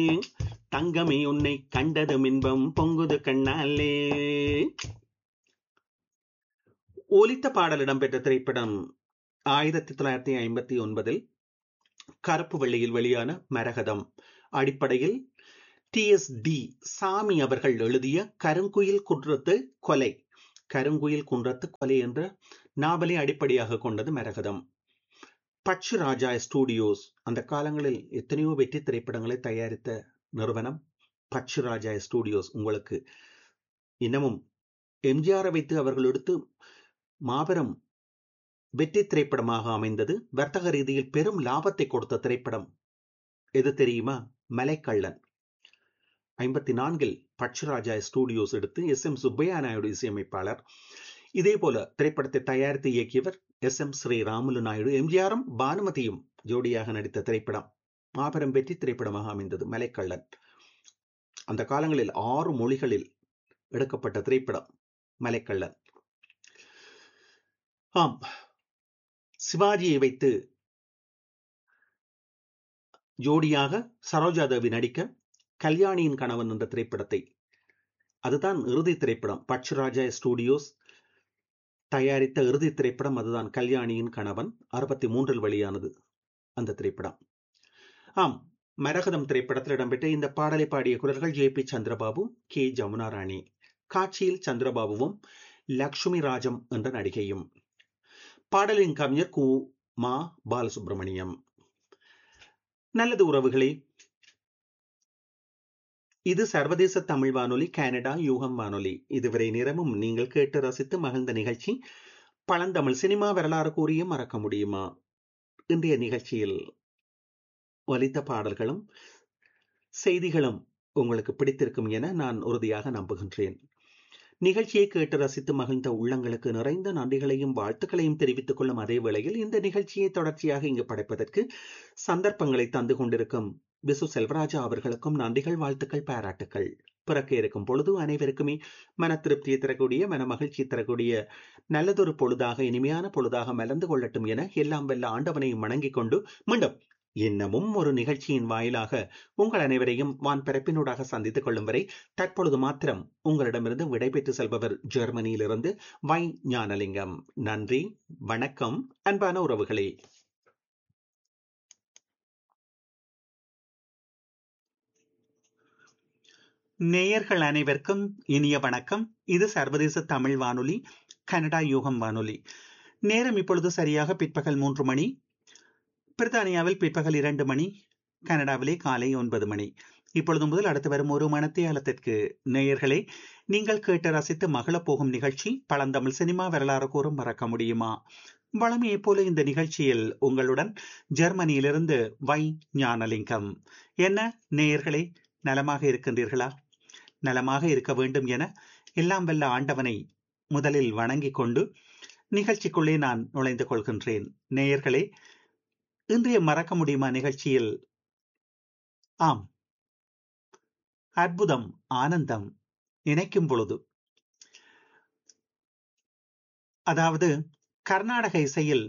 தங்கமே உன்னை கண்டதும் இன்பம் பொங்குது கண்ணாலே ஒலித்த பாடல் இடம்பெற்ற திரைப்படம் ஆயிரத்தி தொள்ளாயிரத்தி ஐம்பத்தி ஒன்பதில் கருப்பு வெள்ளியில் வெளியான மரகதம் அடிப்படையில் டி எஸ் டி சாமி அவர்கள் எழுதிய கருங்குயில் குன்றத்து கொலை கருங்குயில் குன்றத்து கொலை என்ற நாவலை அடிப்படையாக கொண்டது மரகதம் பச்சு ராஜா ஸ்டூடியோஸ் அந்த காலங்களில் எத்தனையோ வெற்றி திரைப்படங்களை தயாரித்த நிறுவனம் பச்சு ராஜா ஸ்டூடியோஸ் உங்களுக்கு இன்னமும் எம்ஜிஆரை வைத்து அவர்கள் எடுத்து மாபெரும் வெற்றி திரைப்படமாக அமைந்தது வர்த்தக ரீதியில் பெரும் லாபத்தை கொடுத்த திரைப்படம் எது தெரியுமா மலைக்கள்ளன் ஐம்பத்தி நான்கில் பட்சராஜா ஸ்டூடியோஸ் எடுத்து எஸ் எம் சுப்பையா நாயுடு இசையமைப்பாளர் இதே போல திரைப்படத்தை தயாரித்து இயக்கியவர் எஸ் எம் ஸ்ரீ ராமுலு நாயுடு எம்ஜிஆரும் பானுமதியும் ஜோடியாக நடித்த திரைப்படம் மாபெரும் வெற்றி திரைப்படமாக அமைந்தது மலைக்கள்ளன் அந்த காலங்களில் ஆறு மொழிகளில் எடுக்கப்பட்ட திரைப்படம் மலைக்கள்ளன் ஆம் சிவாஜியை வைத்து ஜோடியாக சரோஜா தேவி நடிக்க கல்யாணியின் கணவன் என்ற திரைப்படத்தை அதுதான் இறுதி திரைப்படம் பட்சராஜா ஸ்டூடியோஸ் தயாரித்த இறுதி திரைப்படம் அதுதான் கல்யாணியின் கணவன் அறுபத்தி மூன்றில் வெளியானது அந்த திரைப்படம் ஆம் மரகதம் திரைப்படத்தில் இடம்பெற்ற இந்த பாடலை பாடிய குரல்கள் J P Chandrababu K Jamuna Rani காட்சியில் சந்திரபாபுவும் லக்ஷ்மி ராஜம் என்ற நடிகையும் பாடலின் கவிஞர் கு மா பாலசுப்ரமணியம் நல்லது உறவுகளே இது சர்வதேச தமிழ் வானொலி கனடா யூகம் வானொலி இதுவரை நேரமும் நீங்கள் கேட்டு ரசித்து மகிழ்ந்த நிகழ்ச்சி பழந்தமிழ் சினிமா வரலாறு கூறிய மறக்க முடியுமா இன்றைய நிகழ்ச்சியில் ஒலித்த பாடல்களும் செய்திகளும் உங்களுக்கு பிடித்திருக்கும் என நான் உறுதியாக நம்புகின்றேன் நிகழ்ச்சியை கேட்டு ரசித்து மகிழ்ந்த உள்ளங்களுக்கு நிறைந்த நன்றிகளையும் வாழ்த்துக்களையும் தெரிவித்துக் கொள்ளும் அதே வேளையில் இந்த நிகழ்ச்சியை தொடர்ச்சியாக இங்கு படைப்பதற்கு சந்தர்ப்பங்களை தந்து கொண்டிருக்கும் விசு செல்வராஜா அவர்களுக்கும் நன்றிகள் வாழ்த்துக்கள் பாராட்டுக்கள் பிறக்க இருக்கும் பொழுது அனைவருக்குமே மன திருப்தியை தரக்கூடிய மன மகிழ்ச்சி தரக்கூடிய நல்லதொரு பொழுதாக இனிமையான பொழுதாக மலர்ந்து கொள்ளட்டும் என எல்லாம் வெல்ல ஆண்டவனையும் வணங்கிக் கொண்டு மீண்டும் இன்னமும் ஒரு நிகழ்ச்சியின் வாயிலாக உங்கள் அனைவரையும் வான் பிறப்பினூடாக சந்தித்துக் கொள்ளும் வரை தற்பொழுது மாத்திரம் உங்களிடமிருந்து விடைபெற்று செல்பவர் ஜெர்மனியிலிருந்து வை ஞானலிங்கம் நன்றி வணக்கம் அன்பான உறவுகளே நேயர்கள் அனைவருக்கும் இனிய வணக்கம் இது சர்வதேச தமிழ் வானொலி கனடா யூகம் வானொலி நேரம் இப்பொழுது சரியாக பிற்பகல் மூன்று மணி பிரித்தானியாவில் பிற்பகல் இரண்டு மணி கனடாவிலே காலை ஒன்பது மணி இப்பொழுது முதல் அடுத்து வரும் ஒரு மணத்தியாலத்திற்கு நேயர்களே நீங்கள் கேட்டு ரசித்து மகளப் போகும் நிகழ்ச்சி பழந்தமிழ் சினிமா வரலாறு கூறும் மறக்க முடியுமா வளமையை போல இந்த நிகழ்ச்சியில் உங்களுடன் ஜெர்மனியிலிருந்து வை ஞானலிங்கம் என்ன நேயர்களே நலமாக இருக்கின்றீர்களா நலமாக இருக்க வேண்டும் என எல்லாம் வல்ல ஆண்டவனை முதலில் வணங்கிக் கொண்டு நிகழ்ச்சிக்குள்ளே நான் நுழைந்து கொள்கின்றேன் நேயர்களே இன்றைய மறக்க முடியுமா நிகழ்ச்சியில் ஆம் அற்புதம் ஆனந்தம் நினைக்கும் பொழுது அதாவது கர்நாடக இசையில்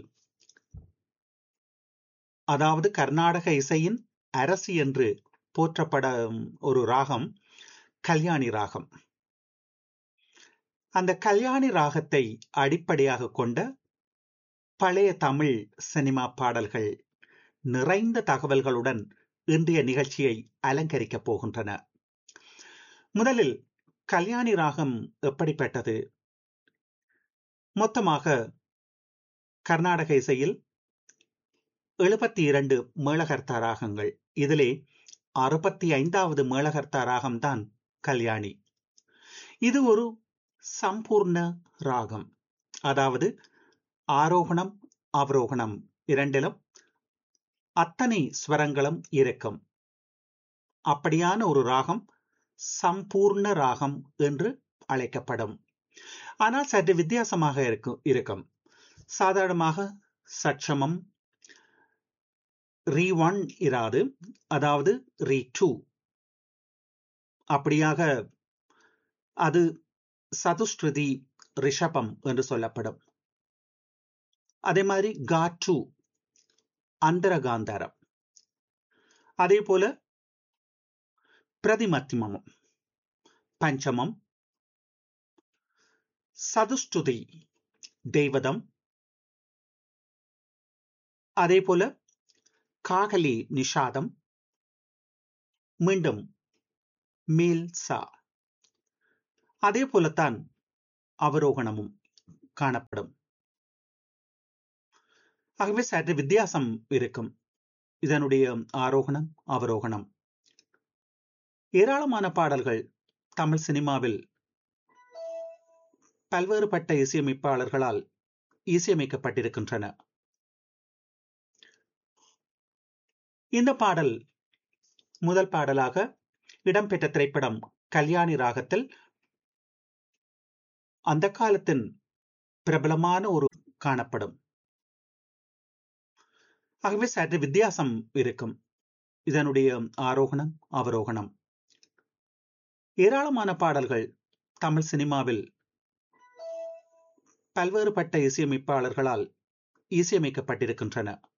அதாவது கர்நாடக இசையின் அரசி என்று போற்றப்படும் ஒரு ராகம் கல்யாணி ராகம் அந்த கல்யாணி ராகத்தை அடிப்படையாக கொண்ட பழைய தமிழ் சினிமா பாடல்கள் நிறைந்த தகவல்களுடன் இன்றைய நிகழ்ச்சியை அலங்கரிக்கப் போகின்றன முதலில் கல்யாணி ராகம் எப்படிப்பட்டது மொத்தமாக கர்நாடக இசையில் எழுபத்தி இரண்டு மேளகர்த்தா ராகங்கள் இதிலே அறுபத்தி ஐந்தாவது மேளகர்த்தா ராகம்தான் கல்யாணி இது ஒரு சம்பூர்ண ராகம் அதாவது ஆரோகணம் அவரோகணம் இரண்டிலும் அத்தனை ஸ்வரங்களும் இருக்கும் அப்படியான ஒரு ராகம் சம்பூர்ண ராகம் என்று அழைக்கப்படும் ஆனால் சற்று வித்தியாசமாக இருக்கும் இருக்கும் சாதாரணமாக சட்சமம் ரீ ஒன் இராது அதாவது ரீ டூ அப்படியாக அது சதுஸ்ருதி ரிஷபம் என்று சொல்லப்படும் அதே மாதிரி கா டூ அந்தரகாந்தாரம் அதே போல பிரதிமத்தியமம் பஞ்சமம் சதுஷ்டுதி தெய்வதம் அதே போல காகலி நிஷாதம் மீண்டும் மீல் சா அதே போலத்தான் அவரோகணமும் காணப்படும் ஆகவே சற்று வித்தியாசம் இருக்கும் இதனுடைய ஆரோகணம் அவரோகணம் ஏராளமான பாடல்கள் தமிழ் சினிமாவில் பல்வேறுபட்ட இசையமைப்பாளர்களால் இசையமைக்கப்பட்டிருக்கின்றன இந்த பாடல் முதல் பாடலாக இடம்பெற்ற திரைப்படம் கல்யாணி ராகத்தில் அந்த காலத்தின் பிரபலமான ஒரு காணப்படும் ஆகவே சற்று வித்தியாசம் இருக்கும் இதனுடைய ஆரோகணம் அவரோகணம் ஏராளமான பாடல்கள் தமிழ் சினிமாவில் பல்வேறுபட்ட இசையமைப்பாளர்களால் இசையமைக்கப்பட்டிருக்கின்றன